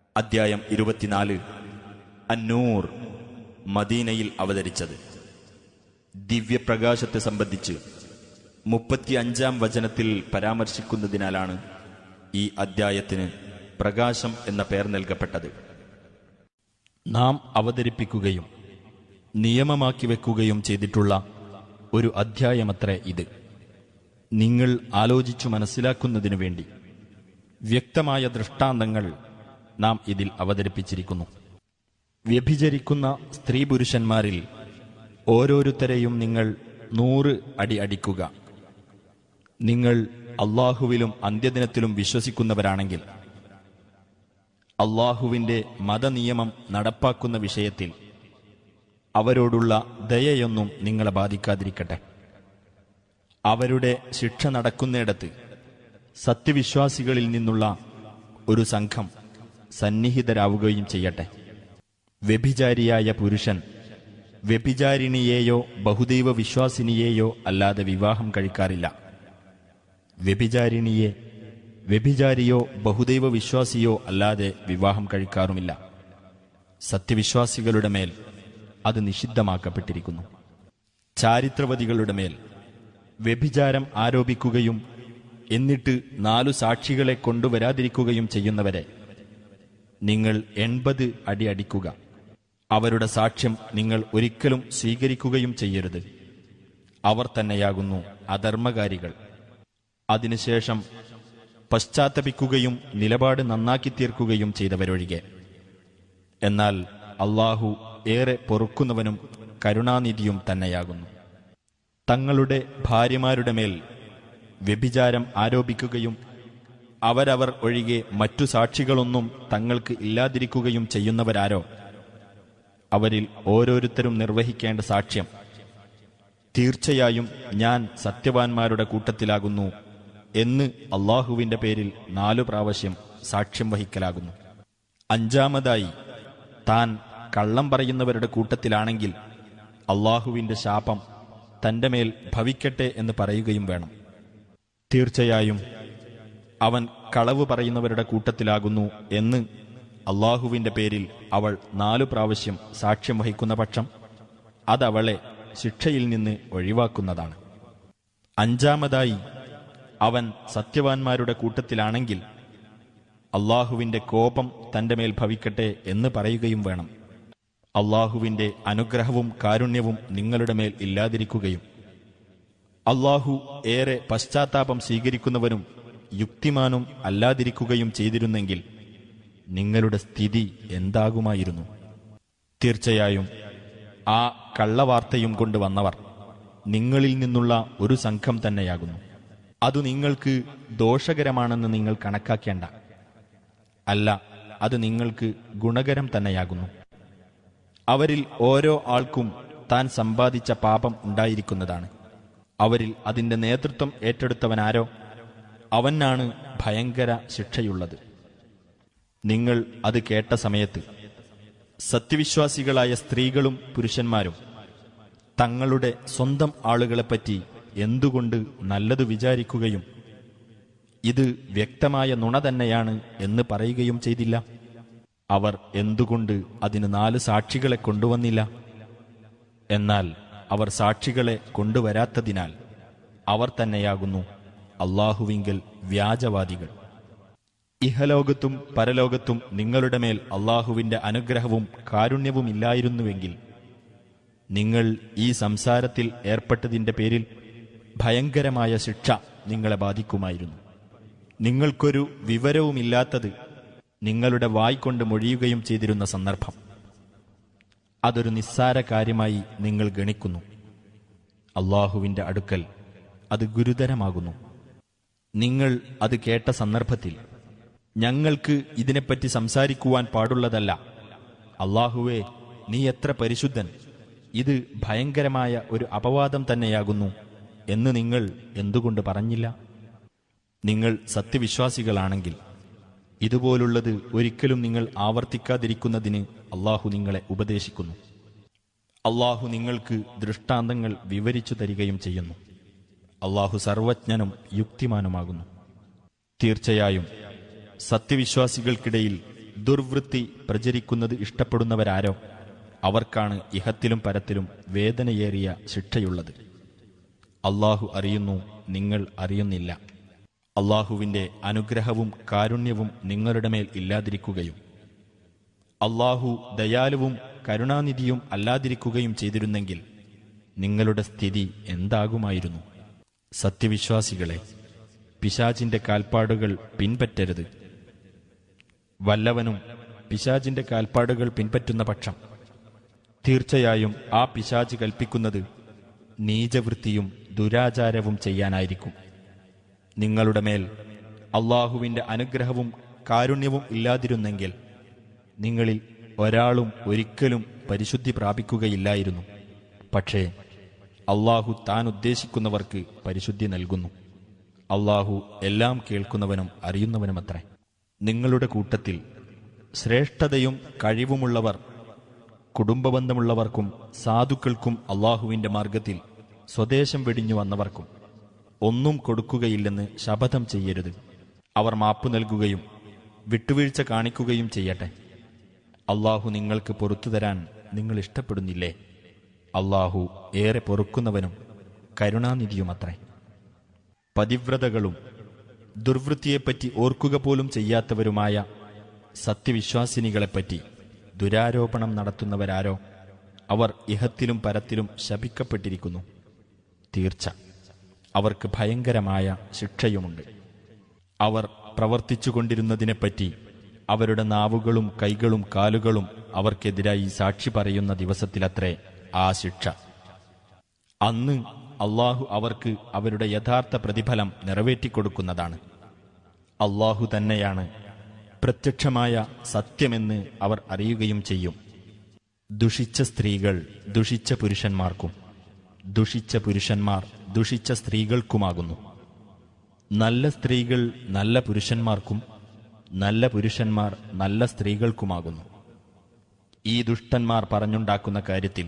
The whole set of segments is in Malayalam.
അദ്ധ്യായം ഇരുപത്തിനാല് അന്നൂർ മദീനയിൽ അവതരിച്ചത് ദിവ്യപ്രകാശത്തെ സംബന്ധിച്ച് മുപ്പത്തി അഞ്ചാം വചനത്തിൽ പരാമർശിക്കുന്നതിനാലാണ് ഈ അദ്ധ്യായത്തിന് പ്രകാശം എന്ന പേർ നൽകപ്പെട്ടത് നാം അവതരിപ്പിക്കുകയും നിയമമാക്കി വെക്കുകയും ചെയ്തിട്ടുള്ള ഒരു അധ്യായമത്രേ ഇത് നിങ്ങൾ ആലോചിച്ചു മനസ്സിലാക്കുന്നതിനു വേണ്ടി വ്യക്തമായ ദൃഷ്ടാന്തങ്ങൾ നാം ഇതിൽ അവതരിപ്പിച്ചിരിക്കുന്നു വ്യഭിചരിക്കുന്ന സ്ത്രീ പുരുഷന്മാരിൽ ഓരോരുത്തരെയും നിങ്ങൾ നൂറ് അടി അടിക്കുക നിങ്ങൾ അള്ളാഹുവിലും അന്ത്യദിനത്തിലും വിശ്വസിക്കുന്നവരാണെങ്കിൽ അള്ളാഹുവിന്റെ മതനിയമം നടപ്പാക്കുന്ന വിഷയത്തിൽ അവരോടുള്ള ദയയൊന്നും നിങ്ങളെ ബാധിക്കാതിരിക്കട്ടെ അവരുടെ ശിക്ഷ നടക്കുന്നിടത്ത് സത്യവിശ്വാസികളിൽ നിന്നുള്ള ഒരു സംഘം സന്നിഹിതരാവുകയും ചെയ്യട്ടെ വ്യഭിചാരിയായ പുരുഷൻ വ്യഭിചാരിണിയെയോ ബഹുദൈവ വിശ്വാസിനിയെയോ അല്ലാതെ വിവാഹം കഴിക്കാറില്ല വ്യഭിചാരിണിയെ വ്യഭിചാരിയോ ബഹുദൈവ വിശ്വാസിയോ അല്ലാതെ വിവാഹം കഴിക്കാറുമില്ല സത്യവിശ്വാസികളുടെ മേൽ അത് നിഷിദ്ധമാക്കപ്പെട്ടിരിക്കുന്നു ചാരിത്രവതികളുടെ മേൽ വ്യഭിചാരം ആരോപിക്കുകയും എന്നിട്ട് നാലു സാക്ഷികളെ കൊണ്ടുവരാതിരിക്കുകയും ചെയ്യുന്നവരെ നിങ്ങൾ എൺപത് അടി അടിക്കുക അവരുടെ സാക്ഷ്യം നിങ്ങൾ ഒരിക്കലും സ്വീകരിക്കുകയും ചെയ്യരുത് അവർ തന്നെയാകുന്നു അധർമ്മകാരികൾ അതിനുശേഷം പശ്ചാത്തപിക്കുകയും നിലപാട് നന്നാക്കി തീർക്കുകയും ചെയ്തവരൊഴികെ എന്നാൽ അള്ളാഹു ഏറെ പൊറുക്കുന്നവനും കരുണാനിധിയും തന്നെയാകുന്നു തങ്ങളുടെ ഭാര്യമാരുടെ മേൽ വ്യഭിചാരം ആരോപിക്കുകയും അവരവർ ഒഴികെ മറ്റു സാക്ഷികളൊന്നും തങ്ങൾക്ക് ഇല്ലാതിരിക്കുകയും ചെയ്യുന്നവരാരോ അവരിൽ ഓരോരുത്തരും നിർവഹിക്കേണ്ട സാക്ഷ്യം തീർച്ചയായും ഞാൻ സത്യവാൻമാരുടെ കൂട്ടത്തിലാകുന്നു എന്ന് അള്ളാഹുവിന്റെ പേരിൽ നാലു പ്രാവശ്യം സാക്ഷ്യം വഹിക്കലാകുന്നു അഞ്ചാമതായി താൻ കള്ളം പറയുന്നവരുടെ കൂട്ടത്തിലാണെങ്കിൽ അള്ളാഹുവിന്റെ ശാപം തന്റെ മേൽ ഭവിക്കട്ടെ എന്ന് പറയുകയും വേണം തീർച്ചയായും അവൻ കളവ് പറയുന്നവരുടെ കൂട്ടത്തിലാകുന്നു എന്ന് അള്ളാഹുവിന്റെ പേരിൽ അവൾ നാലു പ്രാവശ്യം സാക്ഷ്യം വഹിക്കുന്ന പക്ഷം അതവളെ ശിക്ഷയിൽ നിന്ന് ഒഴിവാക്കുന്നതാണ് അഞ്ചാമതായി അവൻ സത്യവാൻമാരുടെ കൂട്ടത്തിലാണെങ്കിൽ അള്ളാഹുവിന്റെ കോപം തന്റെ മേൽ ഭവിക്കട്ടെ എന്ന് പറയുകയും വേണം അള്ളാഹുവിന്റെ അനുഗ്രഹവും കാരുണ്യവും നിങ്ങളുടെ മേൽ ഇല്ലാതിരിക്കുകയും അള്ളാഹു ഏറെ പശ്ചാത്താപം സ്വീകരിക്കുന്നവനും യുക്തിമാനും അല്ലാതിരിക്കുകയും ചെയ്തിരുന്നെങ്കിൽ നിങ്ങളുടെ സ്ഥിതി എന്താകുമായിരുന്നു തീർച്ചയായും ആ കള്ളവാർത്തയും കൊണ്ട് വന്നവർ നിങ്ങളിൽ നിന്നുള്ള ഒരു സംഘം തന്നെയാകുന്നു അത് നിങ്ങൾക്ക് ദോഷകരമാണെന്ന് നിങ്ങൾ കണക്കാക്കേണ്ട അല്ല അത് നിങ്ങൾക്ക് ഗുണകരം തന്നെയാകുന്നു അവരിൽ ഓരോ ആൾക്കും താൻ സമ്പാദിച്ച പാപം ഉണ്ടായിരിക്കുന്നതാണ് അവരിൽ അതിന്റെ നേതൃത്വം ഏറ്റെടുത്തവനാരോ അവനാണ് ഭയങ്കര ശിക്ഷയുള്ളത് നിങ്ങൾ അത് കേട്ട സമയത്ത് സത്യവിശ്വാസികളായ സ്ത്രീകളും പുരുഷന്മാരും തങ്ങളുടെ സ്വന്തം ആളുകളെപ്പറ്റി എന്തുകൊണ്ട് നല്ലത് വിചാരിക്കുകയും ഇത് വ്യക്തമായ നുണ തന്നെയാണ് എന്ന് പറയുകയും ചെയ്തില്ല അവർ എന്തുകൊണ്ട് അതിന് നാല് സാക്ഷികളെ കൊണ്ടുവന്നില്ല എന്നാൽ അവർ സാക്ഷികളെ കൊണ്ടുവരാത്തതിനാൽ അവർ തന്നെയാകുന്നു അള്ളാഹുവിങ്കൽ വ്യാജവാദികൾ ഇഹലോകത്തും പരലോകത്തും നിങ്ങളുടെ മേൽ അള്ളാഹുവിന്റെ അനുഗ്രഹവും കാരുണ്യവും ഇല്ലായിരുന്നുവെങ്കിൽ നിങ്ങൾ ഈ സംസാരത്തിൽ ഏർപ്പെട്ടതിന്റെ പേരിൽ ഭയങ്കരമായ ശിക്ഷ നിങ്ങളെ ബാധിക്കുമായിരുന്നു നിങ്ങൾക്കൊരു വിവരവുമില്ലാത്തത് നിങ്ങളുടെ വായ്കൊണ്ട് മൊഴിയുകയും ചെയ്തിരുന്ന സന്ദർഭം അതൊരു നിസ്സാര കാര്യമായി നിങ്ങൾ ഗണിക്കുന്നു അള്ളാഹുവിന്റെ അടുക്കൽ അത് ഗുരുതരമാകുന്നു നിങ്ങൾ അത് കേട്ട സന്ദർഭത്തിൽ ഞങ്ങൾക്ക് ഇതിനെപ്പറ്റി സംസാരിക്കുവാൻ പാടുള്ളതല്ല അള്ളാഹുവേ നീ എത്ര പരിശുദ്ധൻ ഇത് ഭയങ്കരമായ ഒരു അപവാദം തന്നെയാകുന്നു എന്ന് നിങ്ങൾ എന്തുകൊണ്ട് പറഞ്ഞില്ല നിങ്ങൾ സത്യവിശ്വാസികളാണെങ്കിൽ ഇതുപോലുള്ളത് ഒരിക്കലും നിങ്ങൾ ആവർത്തിക്കാതിരിക്കുന്നതിന് അള്ളാഹു നിങ്ങളെ ഉപദേശിക്കുന്നു അള്ളാഹു നിങ്ങൾക്ക് ദൃഷ്ടാന്തങ്ങൾ വിവരിച്ചു തരികയും ചെയ്യുന്നു അള്ളാഹു സർവജ്ഞനും യുക്തിമാനുമാകുന്നു തീർച്ചയായും സത്യവിശ്വാസികൾക്കിടയിൽ ദുർവൃത്തി പ്രചരിക്കുന്നത് ഇഷ്ടപ്പെടുന്നവരാരോ അവർക്കാണ് ഇഹത്തിലും പരത്തിലും വേദനയേറിയ ശിക്ഷയുള്ളത് അള്ളാഹു അറിയുന്നു നിങ്ങൾ അറിയുന്നില്ല അള്ളാഹുവിന്റെ അനുഗ്രഹവും കാരുണ്യവും നിങ്ങളുടെ മേൽ ഇല്ലാതിരിക്കുകയും അള്ളാഹു ദയാലുവും കരുണാനിധിയും അല്ലാതിരിക്കുകയും ചെയ്തിരുന്നെങ്കിൽ നിങ്ങളുടെ സ്ഥിതി എന്താകുമായിരുന്നു സത്യവിശ്വാസികളെ പിശാചിന്റെ കാൽപ്പാടുകൾ പിൻപറ്റരുത് വല്ലവനും പിശാചിന്റെ കാൽപ്പാടുകൾ പിൻപറ്റുന്ന പക്ഷം തീർച്ചയായും ആ പിശാച് കൽപ്പിക്കുന്നത് നീചവൃത്തിയും ദുരാചാരവും ചെയ്യാനായിരിക്കും നിങ്ങളുടെ മേൽ അള്ളാഹുവിന്റെ അനുഗ്രഹവും കാരുണ്യവും ഇല്ലാതിരുന്നെങ്കിൽ നിങ്ങളിൽ ഒരാളും ഒരിക്കലും പരിശുദ്ധി പ്രാപിക്കുകയില്ലായിരുന്നു പക്ഷേ അള്ളാഹു താൻ ഉദ്ദേശിക്കുന്നവർക്ക് പരിശുദ്ധി നൽകുന്നു അള്ളാഹു എല്ലാം കേൾക്കുന്നവനും അറിയുന്നവനുമത്രേ നിങ്ങളുടെ കൂട്ടത്തിൽ ശ്രേഷ്ഠതയും കഴിവുമുള്ളവർ കുടുംബബന്ധമുള്ളവർക്കും സാധുക്കൾക്കും അള്ളാഹുവിന്റെ മാർഗത്തിൽ സ്വദേശം വെടിഞ്ഞു വന്നവർക്കും ഒന്നും കൊടുക്കുകയില്ലെന്ന് ശപഥം ചെയ്യരുത് അവർ മാപ്പു നൽകുകയും വിട്ടുവീഴ്ച കാണിക്കുകയും ചെയ്യട്ടെ അള്ളാഹു നിങ്ങൾക്ക് പൊറത്തു തരാൻ നിങ്ങൾ ഇഷ്ടപ്പെടുന്നില്ലേ അള്ളാഹു ഏറെ പൊറുക്കുന്നവനും കരുണാനിധിയുമത്രേ പതിവ്രതകളും ദുർവൃത്തിയെപ്പറ്റി ഓർക്കുക പോലും ചെയ്യാത്തവരുമായ സത്യവിശ്വാസിനികളെപ്പറ്റി ദുരാരോപണം നടത്തുന്നവരാരോ അവർ ഇഹത്തിലും പരത്തിലും ശപിക്കപ്പെട്ടിരിക്കുന്നു തീർച്ച അവർക്ക് ഭയങ്കരമായ ശിക്ഷയുമുണ്ട് അവർ പ്രവർത്തിച്ചുകൊണ്ടിരുന്നതിനെപ്പറ്റി അവരുടെ നാവുകളും കൈകളും കാലുകളും അവർക്കെതിരായി സാക്ഷി പറയുന്ന ദിവസത്തിലത്രേ ആ ശിക്ഷ അന്ന് അള്ളാഹു അവർക്ക് അവരുടെ യഥാർത്ഥ പ്രതിഫലം നിറവേറ്റിക്കൊടുക്കുന്നതാണ് അള്ളാഹു തന്നെയാണ് പ്രത്യക്ഷമായ സത്യമെന്ന് അവർ അറിയുകയും ചെയ്യും ദുഷിച്ച സ്ത്രീകൾ ദുഷിച്ച പുരുഷന്മാർക്കും ദുഷിച്ച പുരുഷന്മാർ ദുഷിച്ച സ്ത്രീകൾക്കുമാകുന്നു നല്ല സ്ത്രീകൾ നല്ല പുരുഷന്മാർക്കും നല്ല പുരുഷന്മാർ നല്ല സ്ത്രീകൾക്കുമാകുന്നു ഈ ദുഷ്ടന്മാർ പറഞ്ഞുണ്ടാക്കുന്ന കാര്യത്തിൽ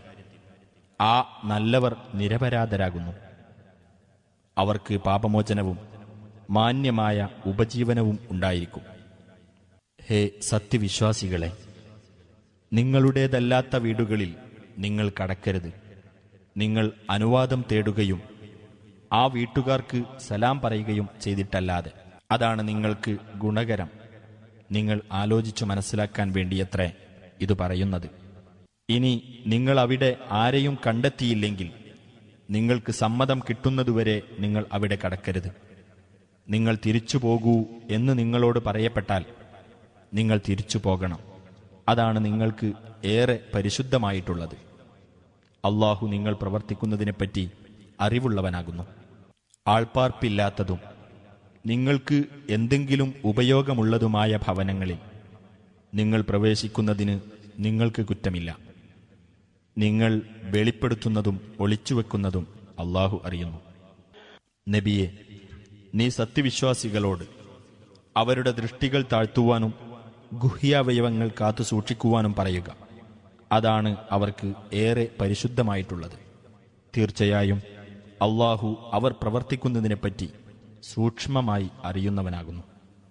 ആ നല്ലവർ നിരപരാധരാകുന്നു അവർക്ക് പാപമോചനവും മാന്യമായ ഉപജീവനവും ഉണ്ടായിരിക്കും ഹേ സത്യവിശ്വാസികളെ നിങ്ങളുടേതല്ലാത്ത വീടുകളിൽ നിങ്ങൾ കടക്കരുത് നിങ്ങൾ അനുവാദം തേടുകയും ആ വീട്ടുകാർക്ക് സലാം പറയുകയും ചെയ്തിട്ടല്ലാതെ അതാണ് നിങ്ങൾക്ക് ഗുണകരം നിങ്ങൾ ആലോചിച്ചു മനസ്സിലാക്കാൻ വേണ്ടിയത്രേ ഇത് പറയുന്നത് ഇനി നിങ്ങൾ അവിടെ ആരെയും കണ്ടെത്തിയില്ലെങ്കിൽ നിങ്ങൾക്ക് സമ്മതം കിട്ടുന്നതുവരെ നിങ്ങൾ അവിടെ കടക്കരുത് നിങ്ങൾ തിരിച്ചു പോകൂ എന്ന് നിങ്ങളോട് പറയപ്പെട്ടാൽ നിങ്ങൾ തിരിച്ചു പോകണം അതാണ് നിങ്ങൾക്ക് ഏറെ പരിശുദ്ധമായിട്ടുള്ളത് അള്ളാഹു നിങ്ങൾ പ്രവർത്തിക്കുന്നതിനെപ്പറ്റി അറിവുള്ളവനാകുന്നു ആൾപ്പാർപ്പില്ലാത്തതും നിങ്ങൾക്ക് എന്തെങ്കിലും ഉപയോഗമുള്ളതുമായ ഭവനങ്ങളിൽ നിങ്ങൾ പ്രവേശിക്കുന്നതിന് നിങ്ങൾക്ക് കുറ്റമില്ല നിങ്ങൾ വെളിപ്പെടുത്തുന്നതും ഒളിച്ചുവെക്കുന്നതും അള്ളാഹു അറിയുന്നു നബിയെ നീ സത്യവിശ്വാസികളോട് അവരുടെ ദൃഷ്ടികൾ താഴ്ത്തുവാനും ഗുഹ്യാവയവങ്ങൾ കാത്തു സൂക്ഷിക്കുവാനും പറയുക അതാണ് അവർക്ക് ഏറെ പരിശുദ്ധമായിട്ടുള്ളത് തീർച്ചയായും അള്ളാഹു അവർ പ്രവർത്തിക്കുന്നതിനെപ്പറ്റി സൂക്ഷ്മമായി അറിയുന്നവനാകുന്നു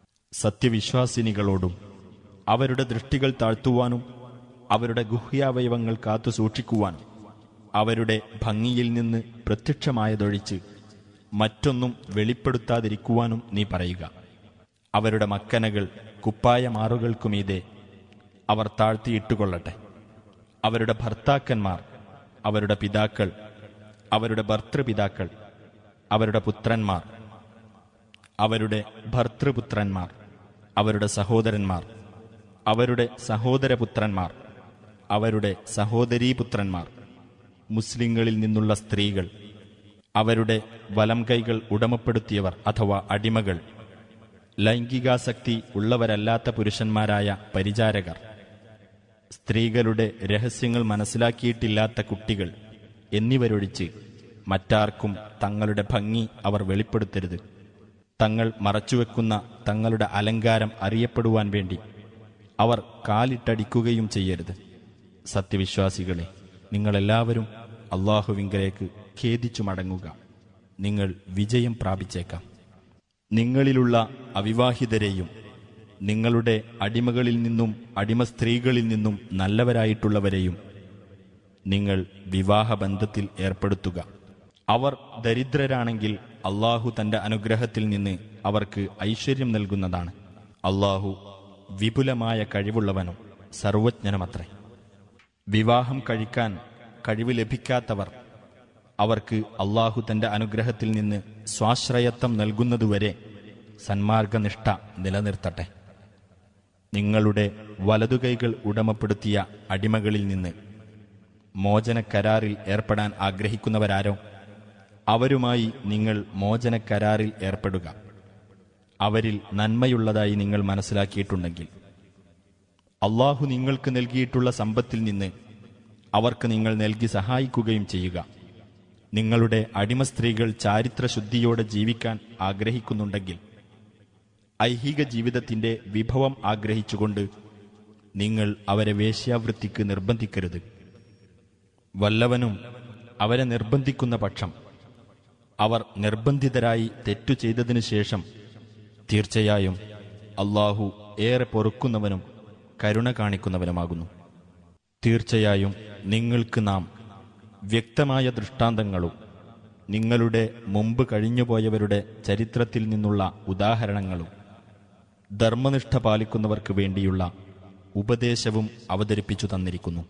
സത്യവിശ്വാസിനികളോടും അവരുടെ ദൃഷ്ടികൾ താഴ്ത്തുവാനും അവരുടെ ഗുഹ്യാവയവങ്ങൾ കാത്തു സൂക്ഷിക്കുവാനും അവരുടെ ഭംഗിയിൽ നിന്ന് പ്രത്യക്ഷമായതൊഴിച്ച് മറ്റൊന്നും വെളിപ്പെടുത്താതിരിക്കുവാനും നീ പറയുക അവരുടെ മക്കനകൾ കുപ്പായമാറുകൾക്കുമീതെ അവർ താഴ്ത്തിയിട്ടുകൊള്ളട്ടെ അവരുടെ ഭർത്താക്കന്മാർ അവരുടെ പിതാക്കൾ അവരുടെ ഭർത്തൃപിതാക്കൾ അവരുടെ പുത്രന്മാർ അവരുടെ ഭർത്തൃപുത്രന്മാർ അവരുടെ സഹോദരന്മാർ അവരുടെ സഹോദരപുത്രന്മാർ അവരുടെ സഹോദരീപുത്രന്മാർ മുസ്ലിങ്ങളിൽ നിന്നുള്ള സ്ത്രീകൾ അവരുടെ വലം കൈകൾ ഉടമപ്പെടുത്തിയവർ അഥവാ അടിമകൾ ലൈംഗികാസക്തി ഉള്ളവരല്ലാത്ത പുരുഷന്മാരായ പരിചാരകർ സ്ത്രീകളുടെ രഹസ്യങ്ങൾ മനസ്സിലാക്കിയിട്ടില്ലാത്ത കുട്ടികൾ എന്നിവരൊഴിച്ച് മറ്റാർക്കും തങ്ങളുടെ ഭംഗി അവർ വെളിപ്പെടുത്തരുത് തങ്ങൾ മറച്ചുവെക്കുന്ന തങ്ങളുടെ അലങ്കാരം അറിയപ്പെടുവാൻ വേണ്ടി അവർ കാലിട്ടടിക്കുകയും ചെയ്യരുത് സത്യവിശ്വാസികളെ നിങ്ങളെല്ലാവരും അള്ളാഹുവിങ്കലേക്ക് ഖേദിച്ചു മടങ്ങുക നിങ്ങൾ വിജയം പ്രാപിച്ചേക്കാം നിങ്ങളിലുള്ള അവിവാഹിതരെയും നിങ്ങളുടെ അടിമകളിൽ നിന്നും അടിമ സ്ത്രീകളിൽ നിന്നും നല്ലവരായിട്ടുള്ളവരെയും നിങ്ങൾ വിവാഹബന്ധത്തിൽ ഏർപ്പെടുത്തുക അവർ ദരിദ്രരാണെങ്കിൽ അള്ളാഹു തന്റെ അനുഗ്രഹത്തിൽ നിന്ന് അവർക്ക് ഐശ്വര്യം നൽകുന്നതാണ് അള്ളാഹു വിപുലമായ കഴിവുള്ളവനും സർവജ്ഞനുമത്രേ വിവാഹം കഴിക്കാൻ കഴിവ് ലഭിക്കാത്തവർ അവർക്ക് അള്ളാഹു തന്റെ അനുഗ്രഹത്തിൽ നിന്ന് സ്വാശ്രയത്വം നൽകുന്നതുവരെ സന്മാർഗനിഷ്ഠ നിലനിർത്തട്ടെ നിങ്ങളുടെ വലതുകൈകൾ ഉടമപ്പെടുത്തിയ അടിമകളിൽ നിന്ന് മോചനക്കരാറിൽ ഏർപ്പെടാൻ ആഗ്രഹിക്കുന്നവരാരോ അവരുമായി നിങ്ങൾ മോചനക്കരാറിൽ ഏർപ്പെടുക അവരിൽ നന്മയുള്ളതായി നിങ്ങൾ മനസ്സിലാക്കിയിട്ടുണ്ടെങ്കിൽ അള്ളാഹു നിങ്ങൾക്ക് നൽകിയിട്ടുള്ള സമ്പത്തിൽ നിന്ന് അവർക്ക് നിങ്ങൾ നൽകി സഹായിക്കുകയും ചെയ്യുക നിങ്ങളുടെ അടിമ സ്ത്രീകൾ ചാരിത്രശുദ്ധിയോടെ ജീവിക്കാൻ ആഗ്രഹിക്കുന്നുണ്ടെങ്കിൽ ഐഹിക ജീവിതത്തിന്റെ വിഭവം ആഗ്രഹിച്ചുകൊണ്ട് നിങ്ങൾ അവരെ വേശ്യാവൃത്തിക്ക് നിർബന്ധിക്കരുത് വല്ലവനും അവരെ നിർബന്ധിക്കുന്ന പക്ഷം അവർ നിർബന്ധിതരായി തെറ്റു ചെയ്തതിനു ശേഷം തീർച്ചയായും അള്ളാഹു ഏറെ പൊറുക്കുന്നവനും കരുണ കാണിക്കുന്നവനുമാകുന്നു തീർച്ചയായും നിങ്ങൾക്ക് നാം വ്യക്തമായ ദൃഷ്ടാന്തങ്ങളും നിങ്ങളുടെ മുമ്പ് കഴിഞ്ഞുപോയവരുടെ ചരിത്രത്തിൽ നിന്നുള്ള ഉദാഹരണങ്ങളും ധർമ്മനിഷ്ഠ പാലിക്കുന്നവർക്ക് വേണ്ടിയുള്ള ഉപദേശവും അവതരിപ്പിച്ചു തന്നിരിക്കുന്നു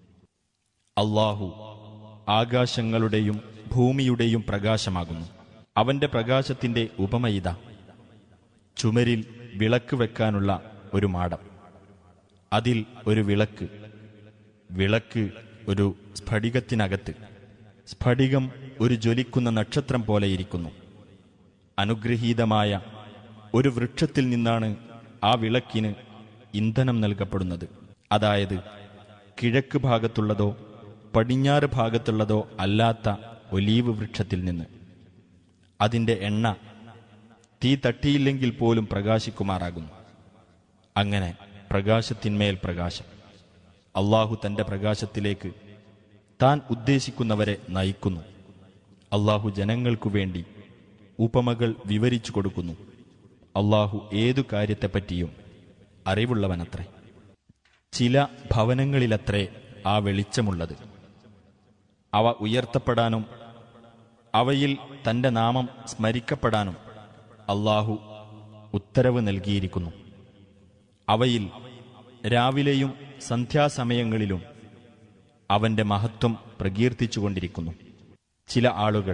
അള്ളാഹു ആകാശങ്ങളുടെയും ഭൂമിയുടെയും പ്രകാശമാകുന്നു അവന്റെ പ്രകാശത്തിന്റെ ഉപമയിത ചുമരിൽ വിളക്ക് വെക്കാനുള്ള ഒരു മാടം അതിൽ ഒരു വിളക്ക് വിളക്ക് ഒരു സ്ഫടികത്തിനകത്ത് സ്ഫടികം ഒരു ജ്വലിക്കുന്ന നക്ഷത്രം പോലെയിരിക്കുന്നു അനുഗ്രഹീതമായ ഒരു വൃക്ഷത്തിൽ നിന്നാണ് ആ വിളക്കിന് ഇന്ധനം നൽകപ്പെടുന്നത് അതായത് കിഴക്ക് ഭാഗത്തുള്ളതോ പടിഞ്ഞാറ് ഭാഗത്തുള്ളതോ അല്ലാത്ത ഒലീവ് വൃക്ഷത്തിൽ നിന്ന് അതിന്റെ എണ്ണ തീ തട്ടിയില്ലെങ്കിൽ പോലും പ്രകാശിക്കുമാറാകുന്നു അങ്ങനെ പ്രകാശത്തിന്മേൽ പ്രകാശം അള്ളാഹു തന്റെ പ്രകാശത്തിലേക്ക് താൻ ഉദ്ദേശിക്കുന്നവരെ നയിക്കുന്നു അള്ളാഹു ജനങ്ങൾക്കു വേണ്ടി ഉപമകൾ വിവരിച്ചു കൊടുക്കുന്നു അള്ളാഹു ഏതു കാര്യത്തെപ്പറ്റിയും അറിവുള്ളവനത്രേ ചില ഭവനങ്ങളിലത്രേ ആ വെളിച്ചമുള്ളത് അവ ഉയർത്തപ്പെടാനും അവയിൽ തന്റെ നാമം സ്മരിക്കപ്പെടാനും അള്ളാഹു ഉത്തരവ് നൽകിയിരിക്കുന്നു അവയിൽ രാവിലെയും സന്ധ്യാസമയങ്ങളിലും അവന്റെ മഹത്വം പ്രകീർത്തിച്ചുകൊണ്ടിരിക്കുന്നു ചില ആളുകൾ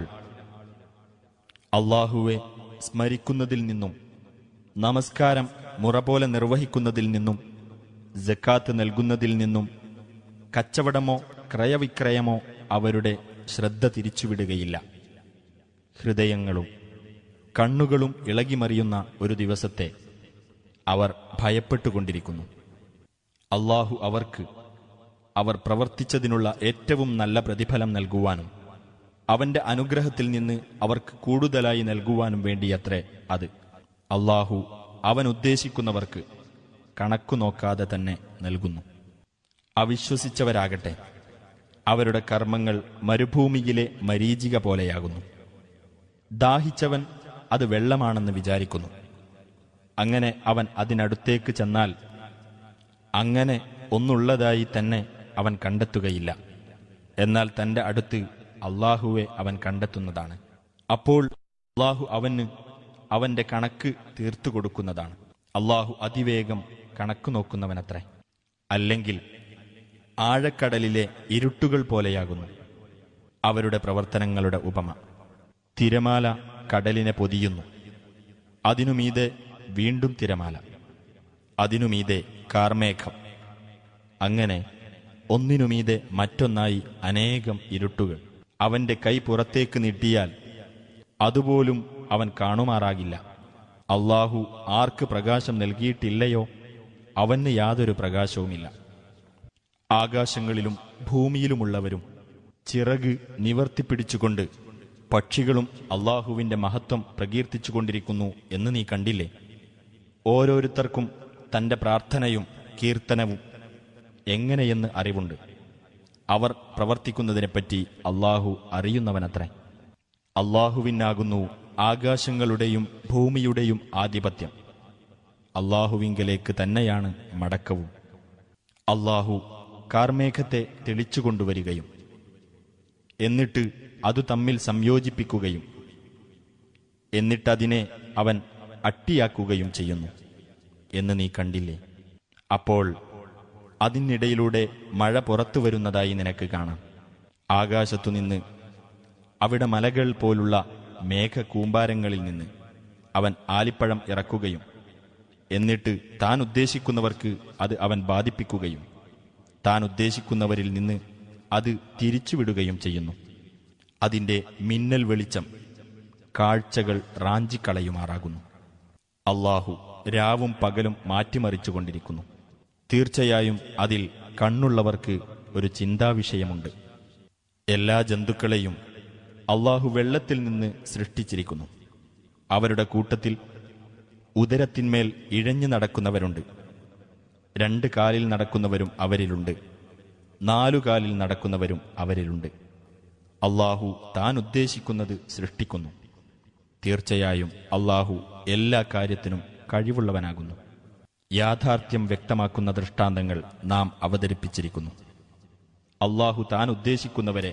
അള്ളാഹുവെ സ്മരിക്കുന്നതിൽ നിന്നും നമസ്കാരം മുറ പോലെ നിർവഹിക്കുന്നതിൽ നിന്നും ജക്കാത്ത് നൽകുന്നതിൽ നിന്നും കച്ചവടമോ ക്രയവിക്രയമോ അവരുടെ ശ്രദ്ധ തിരിച്ചുവിടുകയില്ല ഹൃദയങ്ങളും കണ്ണുകളും ഇളകിമറിയുന്ന ഒരു ദിവസത്തെ അവർ ഭയപ്പെട്ടുകൊണ്ടിരിക്കുന്നു അള്ളാഹു അവർക്ക് അവർ പ്രവർത്തിച്ചതിനുള്ള ഏറ്റവും നല്ല പ്രതിഫലം നൽകുവാനും അവന്റെ അനുഗ്രഹത്തിൽ നിന്ന് അവർക്ക് കൂടുതലായി നൽകുവാനും വേണ്ടിയത്രേ അത് അള്ളാഹു അവൻ ഉദ്ദേശിക്കുന്നവർക്ക് കണക്കു നോക്കാതെ തന്നെ നൽകുന്നു അവിശ്വസിച്ചവരാകട്ടെ അവരുടെ കർമ്മങ്ങൾ മരുഭൂമിയിലെ മരീചിക പോലെയാകുന്നു ദാഹിച്ചവൻ അത് വെള്ളമാണെന്ന് വിചാരിക്കുന്നു അങ്ങനെ അവൻ അതിനടുത്തേക്ക് ചെന്നാൽ അങ്ങനെ ഒന്നുള്ളതായി തന്നെ അവൻ കണ്ടെത്തുകയില്ല എന്നാൽ തന്റെ അടുത്ത് അള്ളാഹുവെ അവൻ കണ്ടെത്തുന്നതാണ് അപ്പോൾ അള്ളാഹു അവന് അവന്റെ കണക്ക് തീർത്തു കൊടുക്കുന്നതാണ് അള്ളാഹു അതിവേഗം കണക്ക് നോക്കുന്നവനത്രേ അല്ലെങ്കിൽ ആഴക്കടലിലെ ഇരുട്ടുകൾ പോലെയാകുന്നു അവരുടെ പ്രവർത്തനങ്ങളുടെ ഉപമ തിരമാല കടലിനെ പൊതിയുന്നു അതിനുമീതെ വീണ്ടും തിരമാല അതിനുമീതെ കാർമേഘം അങ്ങനെ ഒന്നിനുമീതെ മറ്റൊന്നായി അനേകം ഇരുട്ടുകൾ അവന്റെ കൈ പുറത്തേക്ക് നീട്ടിയാൽ അതുപോലും അവൻ കാണുമാറാകില്ല അള്ളാഹു ആർക്ക് പ്രകാശം നൽകിയിട്ടില്ലയോ അവന് യാതൊരു പ്രകാശവുമില്ല ആകാശങ്ങളിലും ഭൂമിയിലുമുള്ളവരും ചിറക് നിവർത്തിപ്പിടിച്ചുകൊണ്ട് പക്ഷികളും അള്ളാഹുവിന്റെ മഹത്വം പ്രകീർത്തിച്ചുകൊണ്ടിരിക്കുന്നു എന്ന് നീ കണ്ടില്ലേ ഓരോരുത്തർക്കും തന്റെ പ്രാർത്ഥനയും കീർത്തനവും എങ്ങനെയെന്ന് അറിവുണ്ട് അവർ പ്രവർത്തിക്കുന്നതിനെപ്പറ്റി അള്ളാഹു അറിയുന്നവനത്രേ അള്ളാഹുവിനാകുന്നു ആകാശങ്ങളുടെയും ഭൂമിയുടെയും ആധിപത്യം അള്ളാഹുവിങ്കലേക്ക് തന്നെയാണ് മടക്കവും അള്ളാഹു കാർമേഘത്തെ തെളിച്ചുകൊണ്ടുവരികയും എന്നിട്ട് അതു തമ്മിൽ സംയോജിപ്പിക്കുകയും എന്നിട്ടതിനെ അവൻ അട്ടിയാക്കുകയും ചെയ്യുന്നു എന്ന് നീ കണ്ടില്ലേ അപ്പോൾ അതിനിടയിലൂടെ മഴ പുറത്തു വരുന്നതായി നിനക്ക് കാണാം ആകാശത്തുനിന്ന് അവിടെ മലകൾ പോലുള്ള മേഘകൂമ്പാരങ്ങളിൽ നിന്ന് അവൻ ആലിപ്പഴം ഇറക്കുകയും എന്നിട്ട് താൻ ഉദ്ദേശിക്കുന്നവർക്ക് അത് അവൻ ബാധിപ്പിക്കുകയും താൻ ഉദ്ദേശിക്കുന്നവരിൽ നിന്ന് അത് തിരിച്ചുവിടുകയും ചെയ്യുന്നു അതിന്റെ മിന്നൽ വെളിച്ചം കാഴ്ചകൾ റാഞ്ചിക്കളയുമാറാകുന്നു അള്ളാഹു രാവും പകലും മാറ്റിമറിച്ചുകൊണ്ടിരിക്കുന്നു തീർച്ചയായും അതിൽ കണ്ണുള്ളവർക്ക് ഒരു ചിന്താവിഷയമുണ്ട് എല്ലാ ജന്തുക്കളെയും അള്ളാഹു വെള്ളത്തിൽ നിന്ന് സൃഷ്ടിച്ചിരിക്കുന്നു അവരുടെ കൂട്ടത്തിൽ ഉദരത്തിന്മേൽ ഇഴഞ്ഞു നടക്കുന്നവരുണ്ട് രണ്ട് കാലിൽ നടക്കുന്നവരും അവരിലുണ്ട് നാലു കാലിൽ നടക്കുന്നവരും അവരിലുണ്ട് അള്ളാഹു താൻ ഉദ്ദേശിക്കുന്നത് സൃഷ്ടിക്കുന്നു തീർച്ചയായും അള്ളാഹു എല്ലാ കാര്യത്തിനും കഴിവുള്ളവനാകുന്നു യാഥാർത്ഥ്യം വ്യക്തമാക്കുന്ന ദൃഷ്ടാന്തങ്ങൾ നാം അവതരിപ്പിച്ചിരിക്കുന്നു അള്ളാഹു താൻ ഉദ്ദേശിക്കുന്നവരെ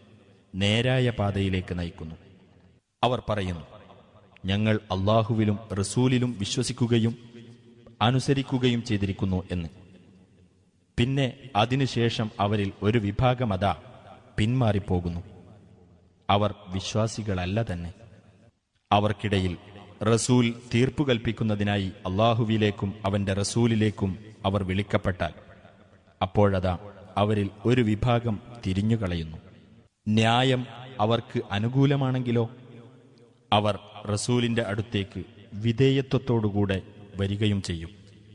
നേരായ പാതയിലേക്ക് നയിക്കുന്നു അവർ പറയുന്നു ഞങ്ങൾ അള്ളാഹുവിലും റസൂലിലും വിശ്വസിക്കുകയും അനുസരിക്കുകയും ചെയ്തിരിക്കുന്നു എന്ന് പിന്നെ അതിനുശേഷം അവരിൽ ഒരു വിഭാഗമത പിന്മാറിപ്പോകുന്നു അവർ വിശ്വാസികളല്ല തന്നെ അവർക്കിടയിൽ റസൂൽ തീർപ്പു കൽപ്പിക്കുന്നതിനായി അള്ളാഹുവിലേക്കും അവന്റെ റസൂലിലേക്കും അവർ വിളിക്കപ്പെട്ടാൽ അപ്പോഴതാ അവരിൽ ഒരു വിഭാഗം തിരിഞ്ഞുകളയുന്നു ന്യായം അവർക്ക് അനുകൂലമാണെങ്കിലോ അവർ റസൂലിന്റെ അടുത്തേക്ക് വിധേയത്വത്തോടുകൂടെ വരികയും ചെയ്യും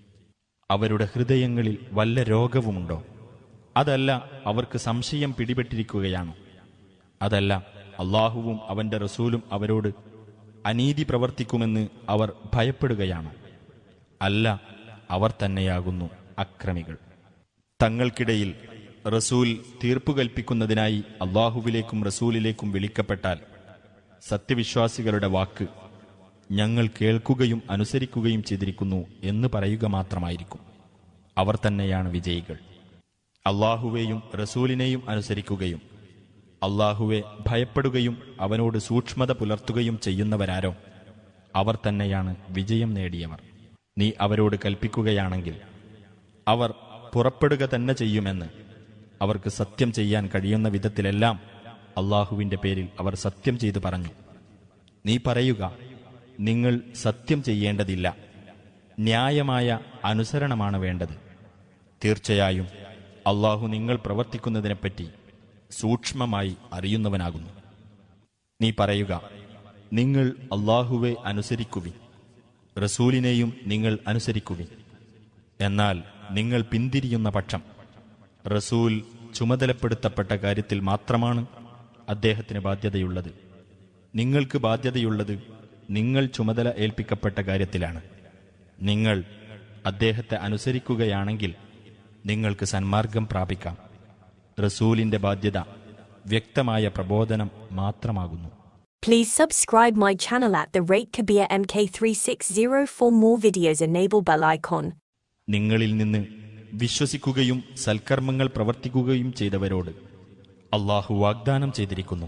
അവരുടെ ഹൃദയങ്ങളിൽ വല്ല രോഗവുമുണ്ടോ അതല്ല അവർക്ക് സംശയം പിടിപെട്ടിരിക്കുകയാണോ അതല്ല അള്ളാഹുവും അവന്റെ റസൂലും അവരോട് അനീതി പ്രവർത്തിക്കുമെന്ന് അവർ ഭയപ്പെടുകയാണോ അല്ല അവർ തന്നെയാകുന്നു അക്രമികൾ തങ്ങൾക്കിടയിൽ റസൂൽ തീർപ്പു കൽപ്പിക്കുന്നതിനായി അള്ളാഹുവിലേക്കും റസൂലിലേക്കും വിളിക്കപ്പെട്ടാൽ സത്യവിശ്വാസികളുടെ വാക്ക് ഞങ്ങൾ കേൾക്കുകയും അനുസരിക്കുകയും ചെയ്തിരിക്കുന്നു എന്ന് പറയുക മാത്രമായിരിക്കും അവർ തന്നെയാണ് വിജയികൾ അള്ളാഹുവേയും റസൂലിനെയും അനുസരിക്കുകയും അള്ളാഹുവെ ഭയപ്പെടുകയും അവനോട് സൂക്ഷ്മത പുലർത്തുകയും ചെയ്യുന്നവരാരോ അവർ തന്നെയാണ് വിജയം നേടിയവർ നീ അവരോട് കൽപ്പിക്കുകയാണെങ്കിൽ അവർ പുറപ്പെടുക തന്നെ ചെയ്യുമെന്ന് അവർക്ക് സത്യം ചെയ്യാൻ കഴിയുന്ന വിധത്തിലെല്ലാം അള്ളാഹുവിന്റെ പേരിൽ അവർ സത്യം ചെയ്തു പറഞ്ഞു നീ പറയുക നിങ്ങൾ സത്യം ചെയ്യേണ്ടതില്ല ന്യായമായ അനുസരണമാണ് വേണ്ടത് തീർച്ചയായും അള്ളാഹു നിങ്ങൾ പ്രവർത്തിക്കുന്നതിനെപ്പറ്റി സൂക്ഷ്മമായി അറിയുന്നവനാകുന്നു നീ പറയുക നിങ്ങൾ അള്ളാഹുവെ അനുസരിക്കുവിൻ റസൂലിനെയും നിങ്ങൾ അനുസരിക്കുവിൻ എന്നാൽ നിങ്ങൾ പിന്തിരിയുന്ന പക്ഷം റസൂൽ ചുമതലപ്പെടുത്തപ്പെട്ട കാര്യത്തിൽ മാത്രമാണ് അദ്ദേഹത്തിന് ബാധ്യതയുള്ളത് നിങ്ങൾക്ക് ബാധ്യതയുള്ളത് നിങ്ങൾ ചുമതല ഏൽപ്പിക്കപ്പെട്ട കാര്യത്തിലാണ് നിങ്ങൾ അദ്ദേഹത്തെ അനുസരിക്കുകയാണെങ്കിൽ നിങ്ങൾക്ക് സന്മാർഗം പ്രാപിക്കാം റസൂലിന്റെ ബാധ്യത വ്യക്തമായ പ്രബോധനം മാത്രമാകുന്നു Please subscribe my channel at the rate Kabir MK360 for more videos. Enable bell icon. നിങ്ങളിൽ നിന്ന് വിശ്വസിക്കുകയും സൽക്കർമ്മങ്ങൾ പ്രവർത്തിക്കുകയും ചെയ്തവരോട് അള്ളാഹു വാഗ്ദാനം ചെയ്തിരിക്കുന്നു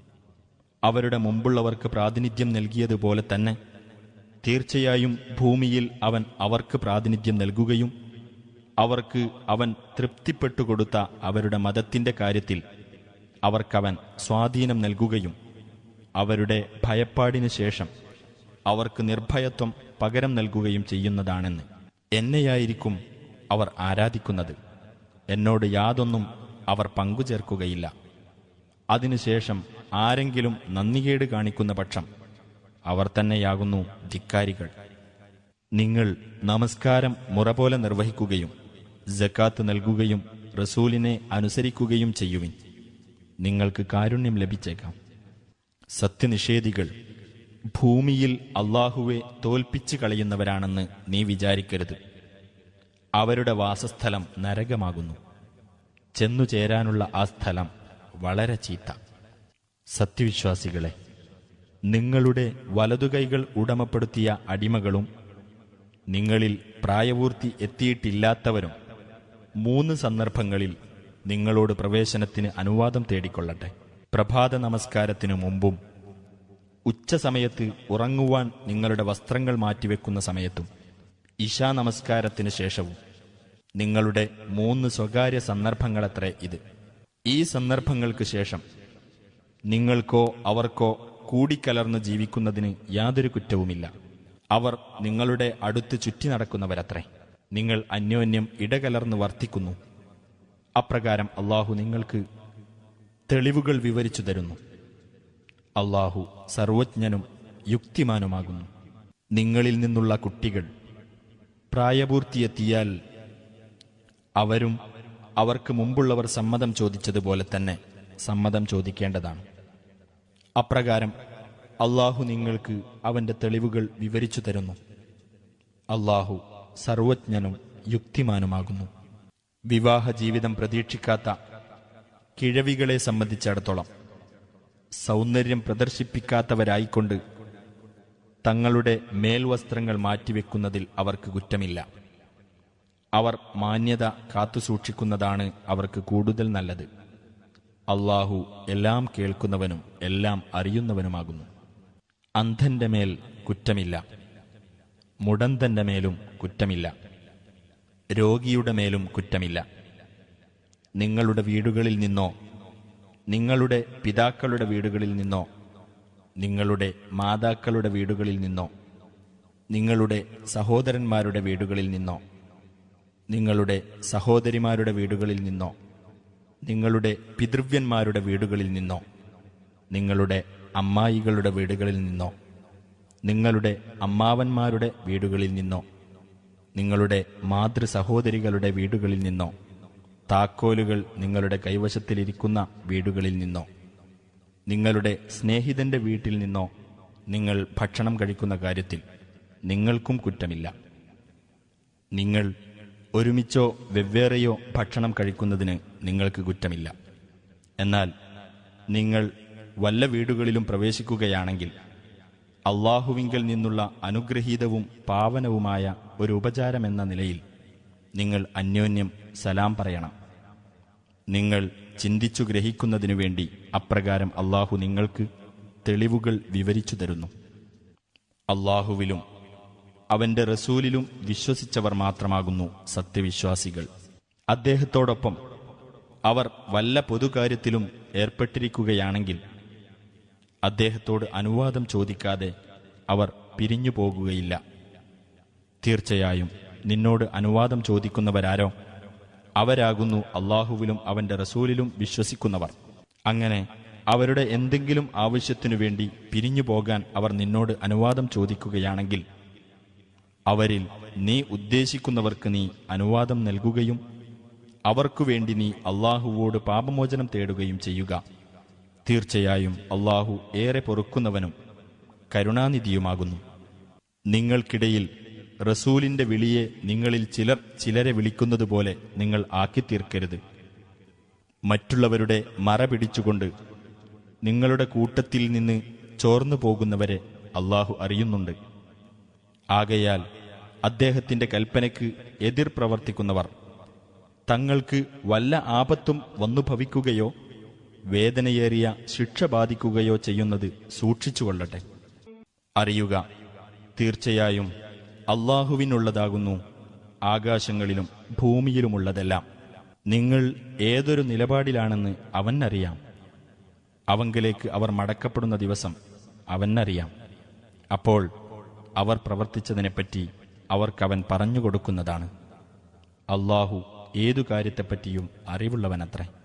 അവരുടെ മുമ്പുള്ളവർക്ക് പ്രാതിനിധ്യം നൽകിയതുപോലെ തന്നെ തീർച്ചയായും ഭൂമിയിൽ അവൻ അവർക്ക് പ്രാതിനിധ്യം നൽകുകയും അവർക്ക് അവൻ തൃപ്തിപ്പെട്ടുകൊടുത്ത അവരുടെ മതത്തിന്റെ കാര്യത്തിൽ അവർക്കവൻ സ്വാധീനം നൽകുകയും അവരുടെ ഭയപ്പാടിനു ശേഷം അവർക്ക് നിർഭയത്വം പകരം നൽകുകയും ചെയ്യുന്നതാണെന്ന് എന്നെയായിരിക്കും അവർ ആരാധിക്കുന്നത് എന്നോട് യാതൊന്നും അവർ പങ്കുചേർക്കുകയില്ല അതിനുശേഷം ആരെങ്കിലും നന്ദികേട് കാണിക്കുന്ന പക്ഷം അവർ തന്നെയാകുന്നു ധിക്കാരികൾ നിങ്ങൾ നമസ്കാരം മുറ പോലെ നിർവഹിക്കുകയും ജക്കാത്ത് നൽകുകയും റസൂലിനെ അനുസരിക്കുകയും ചെയ്യുവിൻ നിങ്ങൾക്ക് കാരുണ്യം ലഭിച്ചേക്കാം സത്യനിഷേധികൾ ഭൂമിയിൽ അള്ളാഹുവെ തോൽപ്പിച്ചു കളയുന്നവരാണെന്ന് നീ വിചാരിക്കരുത് അവരുടെ വാസസ്ഥലം നരകമാകുന്നു ചെന്നു ചേരാനുള്ള ആ സ്ഥലം വളരെ ചീത്ത സത്യവിശ്വാസികളെ നിങ്ങളുടെ വലതുകൈകൾ ഉടമപ്പെടുത്തിയ അടിമകളും നിങ്ങളിൽ പ്രായപൂർത്തി എത്തിയിട്ടില്ലാത്തവരും മൂന്ന് സന്ദർഭങ്ങളിൽ നിങ്ങളോട് പ്രവേശനത്തിന് അനുവാദം തേടിക്കൊള്ളട്ടെ പ്രഭാത നമസ്കാരത്തിനു മുമ്പും ഉച്ചസമയത്ത് ഉറങ്ങുവാൻ നിങ്ങളുടെ വസ്ത്രങ്ങൾ മാറ്റിവെക്കുന്ന സമയത്തും ഇശാ നമസ്കാരത്തിന് ശേഷവും നിങ്ങളുടെ മൂന്ന് സ്വകാര്യ സന്ദർഭങ്ങളത്രേ ഇത് ഈ സന്ദർഭങ്ങൾക്ക് ശേഷം നിങ്ങൾക്കോ അവർക്കോ കൂടിക്കലർന്ന് ജീവിക്കുന്നതിന് യാതൊരു കുറ്റവുമില്ല അവർ നിങ്ങളുടെ അടുത്ത് ചുറ്റി നടക്കുന്നവരത്രേ നിങ്ങൾ അന്യോന്യം ഇടകലർന്ന് വർത്തിക്കുന്നു അപ്രകാരം അള്ളാഹു നിങ്ങൾക്ക് തെളിവുകൾ വിവരിച്ചു തരുന്നു അള്ളാഹു സർവജ്ഞനും യുക്തിമാനുമാകുന്നു നിങ്ങളിൽ നിന്നുള്ള കുട്ടികൾ പ്രായപൂർത്തിയെത്തിയാൽ അവരും അവർക്ക് മുമ്പുള്ളവർ സമ്മതം ചോദിച്ചതുപോലെ തന്നെ സമ്മതം ചോദിക്കേണ്ടതാണ് അപ്രകാരം അള്ളാഹു നിങ്ങൾക്ക് അവന്റെ തെളിവുകൾ വിവരിച്ചു തരുന്നു അള്ളാഹു സർവജ്ഞനും യുക്തിമാനുമാകുന്നു വിവാഹ ജീവിതം പ്രതീക്ഷിക്കാത്ത കിഴവികളെ സംബന്ധിച്ചിടത്തോളം സൗന്ദര്യം പ്രദർശിപ്പിക്കാത്തവരായിക്കൊണ്ട് തങ്ങളുടെ മേൽവസ്ത്രങ്ങൾ മാറ്റിവെക്കുന്നതിൽ അവർക്ക് കുറ്റമില്ല അവർ മാന്യത കാത്തുസൂക്ഷിക്കുന്നതാണ് അവർക്ക് കൂടുതൽ നല്ലത് അള്ളാഹു എല്ലാം കേൾക്കുന്നവനും എല്ലാം അറിയുന്നവനുമാകുന്നു അന്ധന്റെ മേൽ കുറ്റമില്ല മുടന്തന്റെ മേലും കുറ്റമില്ല രോഗിയുടെ മേലും കുറ്റമില്ല നിങ്ങളുടെ വീടുകളിൽ നിന്നോ നിങ്ങളുടെ പിതാക്കളുടെ വീടുകളിൽ നിന്നോ നിങ്ങളുടെ മാതാക്കളുടെ വീടുകളിൽ നിന്നോ നിങ്ങളുടെ സഹോദരന്മാരുടെ വീടുകളിൽ നിന്നോ നിങ്ങളുടെ സഹോദരിമാരുടെ വീടുകളിൽ നിന്നോ നിങ്ങളുടെ പിതൃവ്യന്മാരുടെ വീടുകളിൽ നിന്നോ നിങ്ങളുടെ അമ്മായികളുടെ വീടുകളിൽ നിന്നോ നിങ്ങളുടെ അമ്മാവന്മാരുടെ വീടുകളിൽ നിന്നോ നിങ്ങളുടെ മാതൃ സഹോദരികളുടെ വീടുകളിൽ നിന്നോ താക്കോലുകൾ നിങ്ങളുടെ കൈവശത്തിലിരിക്കുന്ന വീടുകളിൽ നിന്നോ നിങ്ങളുടെ സ്നേഹിതന്റെ വീട്ടിൽ നിന്നോ നിങ്ങൾ ഭക്ഷണം കഴിക്കുന്ന കാര്യത്തിൽ നിങ്ങൾക്കും കുറ്റമില്ല നിങ്ങൾ ഒരുമിച്ചോ വെവ്വേറെയോ ഭക്ഷണം കഴിക്കുന്നതിന് നിങ്ങൾക്ക് കുറ്റമില്ല എന്നാൽ നിങ്ങൾ വല്ല വീടുകളിലും പ്രവേശിക്കുകയാണെങ്കിൽ അള്ളാഹുവിങ്കിൽ നിന്നുള്ള അനുഗ്രഹീതവും പാവനവുമായ ഒരു ഉപചാരമെന്ന നിലയിൽ നിങ്ങൾ അന്യോന്യം സലാം പറയണം നിങ്ങൾ ചിന്തിച്ചു ഗ്രഹിക്കുന്നതിനു വേണ്ടി അപ്രകാരം അള്ളാഹു നിങ്ങൾക്ക് തെളിവുകൾ വിവരിച്ചു തരുന്നു അള്ളാഹുവിലും അവന്റെ റസൂലിലും വിശ്വസിച്ചവർ മാത്രമാകുന്നു സത്യവിശ്വാസികൾ അദ്ദേഹത്തോടൊപ്പം അവർ വല്ല പൊതുകാര്യത്തിലും ഏർപ്പെട്ടിരിക്കുകയാണെങ്കിൽ അദ്ദേഹത്തോട് അനുവാദം ചോദിക്കാതെ അവർ പിരിഞ്ഞു പോകുകയില്ല തീർച്ചയായും നിന്നോട് അനുവാദം ചോദിക്കുന്നവരാരോ അവരാകുന്നു അള്ളാഹുവിലും അവന്റെ റസൂലിലും വിശ്വസിക്കുന്നവർ അങ്ങനെ അവരുടെ എന്തെങ്കിലും ആവശ്യത്തിനു വേണ്ടി പിരിഞ്ഞു പോകാൻ അവർ നിന്നോട് അനുവാദം ചോദിക്കുകയാണെങ്കിൽ അവരിൽ നീ ഉദ്ദേശിക്കുന്നവർക്ക് നീ അനുവാദം നൽകുകയും അവർക്കു വേണ്ടി നീ അള്ളാഹുവോട് പാപമോചനം തേടുകയും ചെയ്യുക തീർച്ചയായും അള്ളാഹു ഏറെ പൊറുക്കുന്നവനും കരുണാനിധിയുമാകുന്നു നിങ്ങൾക്കിടയിൽ റസൂലിന്റെ വിളിയെ നിങ്ങളിൽ ചിലർ ചിലരെ വിളിക്കുന്നതുപോലെ നിങ്ങൾ ആക്കിത്തീർക്കരുത് മറ്റുള്ളവരുടെ മറ പിടിച്ചുകൊണ്ട് നിങ്ങളുടെ കൂട്ടത്തിൽ നിന്ന് ചോർന്നു പോകുന്നവരെ അള്ളാഹു അറിയുന്നുണ്ട് ആകയാൽ അദ്ദേഹത്തിന്റെ കൽപ്പനയ്ക്ക് എതിർ പ്രവർത്തിക്കുന്നവർ തങ്ങൾക്ക് വല്ല ആപത്തും വന്നു ഭവിക്കുകയോ വേദനയേറിയ ശിക്ഷ ബാധിക്കുകയോ ചെയ്യുന്നത് സൂക്ഷിച്ചുകൊള്ളട്ടെ അറിയുക തീർച്ചയായും അള്ളാഹുവിനുള്ളതാകുന്നു ആകാശങ്ങളിലും ഭൂമിയിലുമുള്ളതെല്ലാം നിങ്ങൾ ഏതൊരു നിലപാടിലാണെന്ന് അവനറിയാം അവങ്കലേക്ക് അവർ മടക്കപ്പെടുന്ന ദിവസം അവനറിയാം അപ്പോൾ അവർ പ്രവർത്തിച്ചതിനെപ്പറ്റി അവർക്കവൻ പറഞ്ഞുകൊടുക്കുന്നതാണ് അള്ളാഹു ഏതു കാര്യത്തെപ്പറ്റിയും അറിവുള്ളവനത്രേ